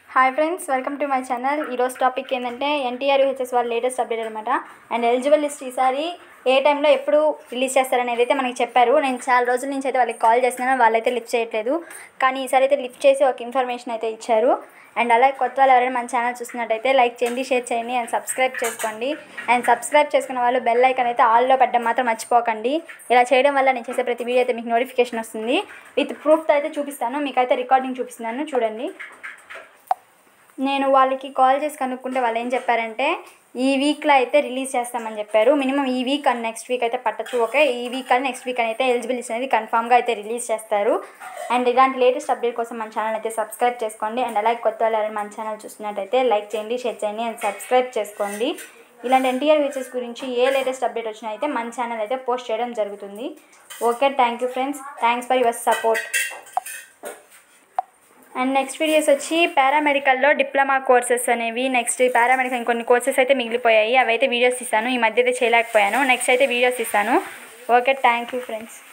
hi friends welcome to my channel ఈరోజు topic ఏంటంటే NTR HS వాళ్ళ లేటెస్ట్ అప్డేట్ అనమాట అండ్ ఎలిజిబుల్ లిస్ట్ ఈసారి ఏ టైంలో ఎప్పుడు రిలీజ్ చేస్తారనేది అయితే మనకి చెప్పారు నేను చాలా రోజుల నుంచి అయితే వాళ్ళకి కాల్ చేస్తున్నాను వాళ్ళైతే లిఫ్ట్ చేయట్లేదు కానీ ఈసారి అయితే లిఫ్ట్ చేసి ఒక ఇన్ఫర్మేషన్ అయితే ఇచ్చారు అండ్ అలాగే కొత్త వాళ్ళు ఎవరైనా మన ఛానల్ చూస్తున్నట్టయితే లైక్ చేయండి షేర్ చేయండి అండ్ సబ్స్క్రైబ్ చేసుకోండి అండ్ సబ్స్క్రైబ్ చేసుకున్న వాళ్ళు బెల్ ఐకాన్ అయితే ఆల్లో పెట్టడం మాత్రం మర్చిపోకండి ఇలా చేయడం వల్ల నేను చేసే ప్రతి వీడియో అయితే మీకు నోటిఫికేషన్ వస్తుంది విత్ ప్రూఫ్తో అయితే చూపిస్తాను మీకైతే రికార్డింగ్ చూపిస్తున్నాను చూడండి నేను వాళ్ళకి కాల్ చేసి కనుక్కుంటే వాళ్ళు ఏం చెప్పారంటే ఈ వీక్లో అయితే రిలీజ్ చేస్తామని చెప్పారు మినిమం ఈ వీక్ అండ్ నెక్స్ట్ వీక్ అయితే పట్టచ్చు ఓకే ఈ వీక్ అండ్ నెక్స్ట్ వీక్ అని అయితే ఎలిజిబిలిటీ అనేది కన్ఫామ్గా అయితే రిలీజ్ చేస్తారు అండ్ ఇలాంటి లేటెస్ట్ అప్డేట్ కోసం మన ఛానల్ అయితే సబ్స్క్రైబ్ చేసుకోండి అండ్ అలాగే కొత్త వాళ్ళు ఎవరైనా మన ఛానల్ చూస్తున్నట్టయితే లైక్ చేయండి షేర్ చేయండి అండ్ సబ్స్క్రైబ్ చేసుకోండి ఇలాంటి ఎన్టీఆర్ ఫీచర్స్ గురించి ఏ లేటెస్ట్ అప్డేట్ వచ్చినా అయితే మన ఛానల్ అయితే పోస్ట్ చేయడం జరుగుతుంది okay thank you friends thanks for your support and next videos వచ్చి పారామెడికల్లో డిప్లొమా కోర్సెస్ అనేవి నెక్స్ట్ పారామెడికల్ ఇంకొన్ని కోర్సెస్ అయితే మిగిలిపోయాయి అవి అయితే వీడియోస్ ఇస్తాను ఈ మధ్య అయితే చేయలేకపోయాను నెక్స్ట్ అయితే వీడియోస్ ఇస్తాను ఓకే థ్యాంక్ యూ ఫ్రెండ్స్